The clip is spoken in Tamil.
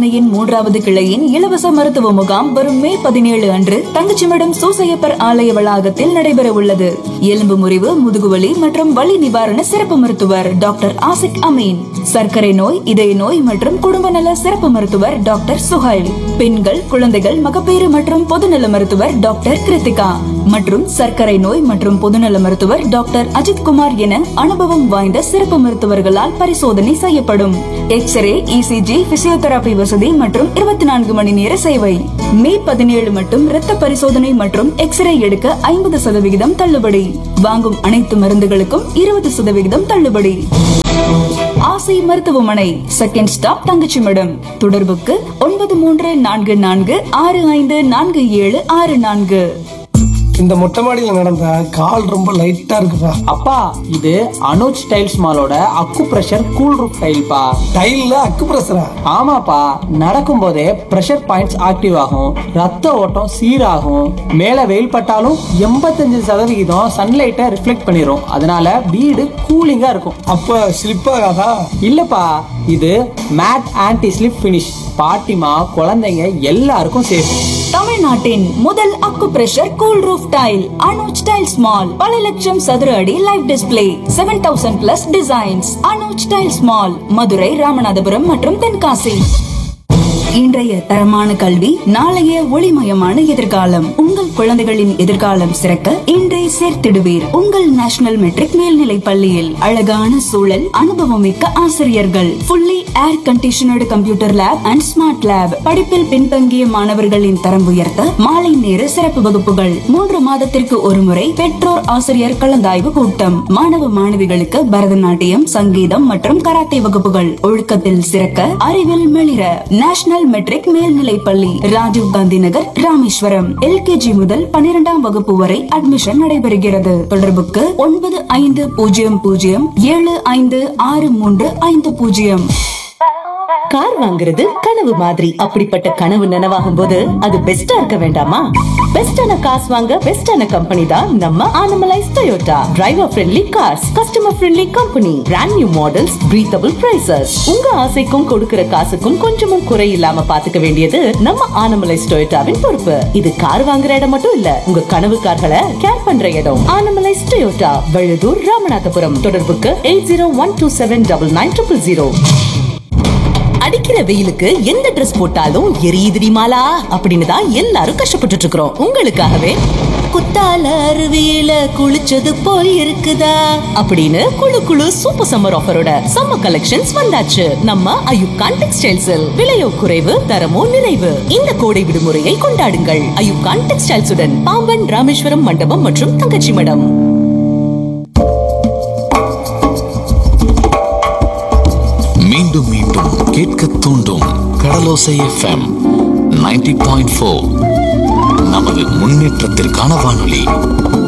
மருத்துவமனையின் மூன்றாவது கிளையின் இலவச மருத்துவ முகாம் வரும் மே பதினேழு அன்று தங்கச்சிமடம் சூசையப்பர் ஆலய வளாகத்தில் நடைபெற உள்ளது எலும்பு முறிவு முதுகுவலி மற்றும் வலி நிவாரண சிறப்பு மருத்துவர் டாக்டர் ஆசிக் அமீன் சர்க்கரை நோய் இதய நோய் மற்றும் குடும்ப நல சிறப்பு மருத்துவர் டாக்டர் சுஹைல் பெண்கள் குழந்தைகள் மகப்பேறு மற்றும் பொதுநல மருத்துவர் டாக்டர் கிருத்திகா மற்றும் சர்க்கரை நோய் மற்றும் பொதுநல மருத்துவர் டாக்டர் அஜித் குமார் என அனுபவம் வாய்ந்த சிறப்பு மருத்துவர்களால் பரிசோதனை செய்யப்படும் எக்ஸ்ரே இசிஜி பிசியோதெரபி வசதி மற்றும் இருபத்தி நான்கு மணி நேர சேவை மே பதினேழு மட்டும் இரத்த பரிசோதனை மற்றும் எக்ஸ்ரே எடுக்க ஐம்பது சதவிகிதம் தள்ளுபடி வாங்கும் அனைத்து மருந்துகளுக்கும் இருபது சதவிகிதம் தள்ளுபடி ஆசை மருத்துவமனை செகண்ட் ஸ்டாப் தங்கச்சிமடம் தொடர்புக்கு ஒன்பது மூன்று நான்கு நான்கு ஆறு ஐந்து நான்கு ஏழு ஆறு நான்கு இந்த மொட்டை மாடியில நடந்த கால் ரொம்ப லைட்டா இருக்குப்பா அப்பா இது அனுஜ் டைல்ஸ் மாலோட அக்கு பிரஷர் கூல் ரூப் டைல்ப்பா டைல்ல அக்கு பிரஷரா ஆமாப்பா நடக்கும் போதே பிரஷர் பாயிண்ட்ஸ் ஆக்டிவ் ஆகும் ரத்த ஓட்டம் சீராகும் மேல வெயில் பட்டாலும் எண்பத்தஞ்சு சதவிகிதம் சன்லைட்டை ரிஃப்ளெக்ட் பண்ணிரும் அதனால வீடு கூலிங்கா இருக்கும் அப்ப ஸ்லிப் ஆகாதா இல்லப்பா இது மேட் ஆன்டி ஸ்லிப் ஃபினிஷ் பாட்டிமா குழந்தைங்க எல்லாருக்கும் சேஃப் தமிழ்நாட்டின் முதல் acupressure cool roof tile Anuj tiles mall பல லட்சம் சதுர அடி live display seven thousand plus designs Anuj tiles mall Madurai Ramanathapuram மற்றும் தென்காசி இன்றைய தரமான கல்வி நாளைய ஒளிமயமான எதிர்காலம் உங்கள் குழந்தைகளின் எதிர்காலம் சிறக்க இன்றை சேர்த்திடுவீர் உங்கள் நேஷனல் மெட்ரிக் மேல்நிலை பள்ளியில் அழகான சூழல் அனுபவமிக்க ஆசிரியர்கள் fully air conditioned computer lab and smart lab படிப்பில் பின்தங்கிய மாணவர்களின் தரம் உயர்த்த மாலை நேர சிறப்பு வகுப்புகள் மூன்று மாதத்திற்கு ஒருமுறை பெற்றோர் ஆசிரியர் கலந்தாய்வு கூட்டம் மாணவ மாணவிகளுக்கு பரதநாட்டியம் சங்கீதம் மற்றும் கராத்தே வகுப்புகள் ஒழுக்கத்தில் சிறக்க அறிவில் மிளிர நேஷனல் மெட்ரிக் மேல்நிலை பள்ளி ராஜீவ் காந்தி நகர் ராமேஸ்வரம் எல்கேஜி முதல் பன்னிரெண்டாம் வகுப்பு வரை அட்மிஷன் நடைபெறுகிறது தொடர்புக்கு ஒன்பது ஐந்து பூஜ்ஜியம் பூஜ்ஜியம் ஏழு ஐந்து ஆறு மூன்று ஐந்து பூஜ்ஜியம் கார் வாங்குறது கனவு மாதிரி அப்படிப்பட்ட கனவு நனவாகும் போது அது பெஸ்டா இருக்க வேண்டாமா பெஸ்டான காசு வாங்க பெஸ்டான கம்பெனி தான் நம்ம Anamallais Toyota driver friendly cars customer friendly company brand new models breathable prices உங்க ஆசைக்கும் கொடுக்கிற காசுக்கும் கொஞ்சமும் குறை இல்லாம பாத்துக்க வேண்டியது நம்ம ஆனமலைஸ் டொயோட்டாவின் பொறுப்பு இது கார் வாங்குற இடம் மட்டும் இல்ல உங்க கனவு கார்களை கேர் பண்ற இடம் ஆனமலைஸ் டொயோட்டா வழுதூர் ராமநாதபுரம் தொடர்புக்கு eight zero one two seven double nine triple zero அடிக்கிற வெயிலுக்கு எந்த Dress போட்டாலும் எரியுதுடி மாலா அப்படின்னு தான் எல்லாரும் கஷ்டப்பட்டுட்டு இருக்கிறோம் உங்களுக்காகவே குத்தால அருவியில குளிச்சது போல் இருக்குதா அப்படின்னு குளு குளு சூப்பர் சம்மர் ஆஃபரோட சம்மர் கலெக்ஷன்ஸ் வந்தாச்சு நம்ம அயுப்கான் டெக்ஸ்டைல்ஸில் விலையோ குறைவு தரமோ நிறைவு இந்த கோடை விடுமுறையை கொண்டாடுங்கள் அயுப்கான் டெக்ஸ்டைல்ஸுடன் பாம்பன் ராமேஸ்வரம் மண்டபம் மற்றும் தங்கச்சி மடம் மீண்டும் மீண்டும் கேட்க தூண்டும் கடலோசை எஃப்எம் 90.4 பாயிண்ட் நமது முன்னேற்றத்திற்கான வானொலி